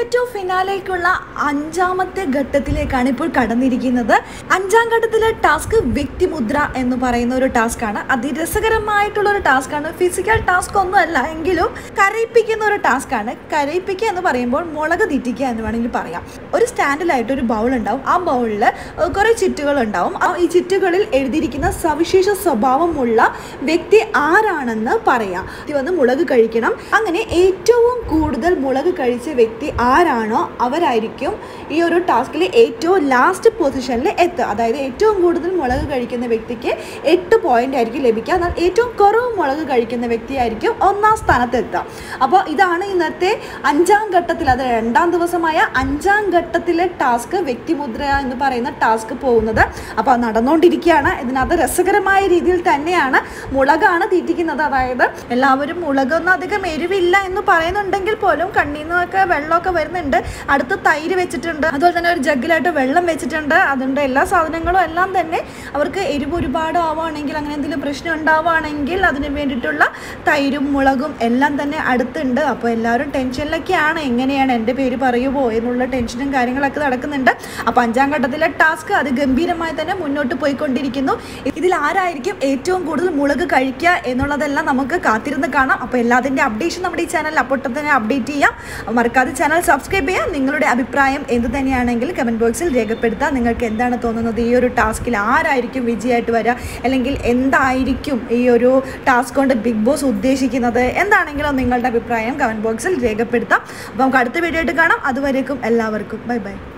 to ഫിനാലേക്കുള്ള അഞ്ചാമത്തെ ഘട്ടത്തിലേക്കാണ് ഇപ്പോൾ കടന്നിരിക്കുന്നത് അഞ്ചാം ഘട്ടത്തിലെ ടാസ്ക് വ്യക്തിമുദ്ര എന്ന് പറയുന്ന ഒരു ടാസ്ക് ആണ് അതിരസകരമായിട്ടുള്ള ഒരു ടാസ്ക് ആണ് ഫിസിക്കൽ ടാസ്ക് ഒന്നും അല്ല എങ്കിലും കരയിപ്പിക്കുന്ന ഒരു ടാസ്ക് ആണ് കരയിപ്പിക്കുക എന്ന് പറയുമ്പോൾ മുളക് തീറ്റിക്കുക എന്ന് വേണമെങ്കിൽ പറയാം ഒരു സ്റ്റാൻഡിലായിട്ട് ഒരു ബൗൾ ഉണ്ടാവും ആ ബൗളിൽ കുറേ ചിറ്റുകൾ ഉണ്ടാവും ആ ഈ ചിറ്റുകളിൽ എഴുതിയിരിക്കുന്ന സവിശേഷ സ്വഭാവമുള്ള വ്യക്തി ആരാണെന്ന് പറയാം ഇത് വന്ന് മുളക് കഴിക്കണം അങ്ങനെ ഏറ്റവും കൂടുതൽ മുളക് കഴിച്ച വ്യക്തി ആരാണോ അവരായിരിക്കും ഈ ഒരു ടാസ്കിൽ ഏറ്റവും ലാസ്റ്റ് പൊസിഷനിൽ എത്തുക അതായത് ഏറ്റവും കൂടുതൽ മുളക് കഴിക്കുന്ന വ്യക്തിക്ക് എട്ട് പോയിന്റ് ആയിരിക്കും ലഭിക്കുക എന്നാൽ ഏറ്റവും കുറവ് മുളക് കഴിക്കുന്ന വ്യക്തിയായിരിക്കും ഒന്നാം സ്ഥാനത്ത് എത്തുക അപ്പോൾ ഇതാണ് ഇന്നത്തെ അഞ്ചാം ഘട്ടത്തിൽ അത് രണ്ടാം ദിവസമായ അഞ്ചാം ഘട്ടത്തിലെ ടാസ്ക് വ്യക്തിമുദ്ര എന്ന് പറയുന്ന ടാസ്ക് പോകുന്നത് അപ്പോൾ നടന്നുകൊണ്ടിരിക്കുകയാണ് ഇതിനകത്ത് രസകരമായ രീതിയിൽ തന്നെയാണ് മുളകാണ് തീറ്റിക്കുന്നത് അതായത് എല്ലാവരും മുളകൊന്നും അധികം എരിവില്ല എന്ന് പറയുന്നുണ്ടെങ്കിൽ പോലും കണ്ണിൽ നിന്നൊക്കെ വെള്ളമൊക്കെ വരുന്നുണ്ട് അടുത്ത് തൈര് വെച്ചിട്ടുണ്ട് അതുപോലെ തന്നെ ഒരു ജഗ്ഗിലായിട്ട് വെള്ളം വെച്ചിട്ടുണ്ട് അതുകൊണ്ട് എല്ലാ സാധനങ്ങളും എല്ലാം തന്നെ അവർക്ക് എരിവ് ഒരുപാട് ആവുകയാണെങ്കിൽ അങ്ങനെ എന്തെങ്കിലും പ്രശ്നം ഉണ്ടാവുകയാണെങ്കിൽ അതിന് വേണ്ടിയിട്ടുള്ള തൈരും മുളകും എല്ലാം തന്നെ അടുത്തുണ്ട് അപ്പോൾ എല്ലാവരും ടെൻഷനിലൊക്കെയാണ് എങ്ങനെയാണ് എൻ്റെ പേര് പറയുമോ എന്നുള്ള ടെൻഷനും കാര്യങ്ങളൊക്കെ നടക്കുന്നുണ്ട് അപ്പോൾ അഞ്ചാം ഘട്ടത്തിലെ ടാസ്ക് അത് ഗംഭീരമായി തന്നെ മുന്നോട്ട് പോയിക്കൊണ്ടിരിക്കുന്നു ഇതിൽ ആരായിരിക്കും ഏറ്റവും കൂടുതൽ മുളക് കഴിക്കുക എന്നുള്ളതെല്ലാം നമുക്ക് കാത്തിരുന്ന് കാണാം അപ്പോൾ എല്ലാത്തിൻ്റെ അപ്ഡേഷൻ നമ്മുടെ ഈ ചാനൽ അപ്പോൾ തന്നെ അപ്ഡേറ്റ് ചെയ്യാം മറക്കാതെ ചാനൽ സബ്സ്ക്രൈബ് ചെയ്യാം നിങ്ങളുടെ അഭിപ്രായം എന്ത് തന്നെയാണെങ്കിൽ കമൻറ്റ് ബോക്സിൽ രേഖപ്പെടുത്താം നിങ്ങൾക്ക് എന്താണ് തോന്നുന്നത് ഈ ഒരു ടാസ്കിൽ ആരായിരിക്കും വിജയമായിട്ട് വരിക അല്ലെങ്കിൽ എന്തായിരിക്കും ഈ ഒരു ടാസ്ക് കൊണ്ട് ബിഗ് ബോസ് ഉദ്ദേശിക്കുന്നത് എന്താണെങ്കിലും നിങ്ങളുടെ അഭിപ്രായം കമൻറ്റ് ബോക്സിൽ രേഖപ്പെടുത്താം അപ്പോൾ നമുക്ക് അടുത്ത വീഡിയോ ആയിട്ട് കാണാം അതുവരേക്കും എല്ലാവർക്കും ബൈ ബൈ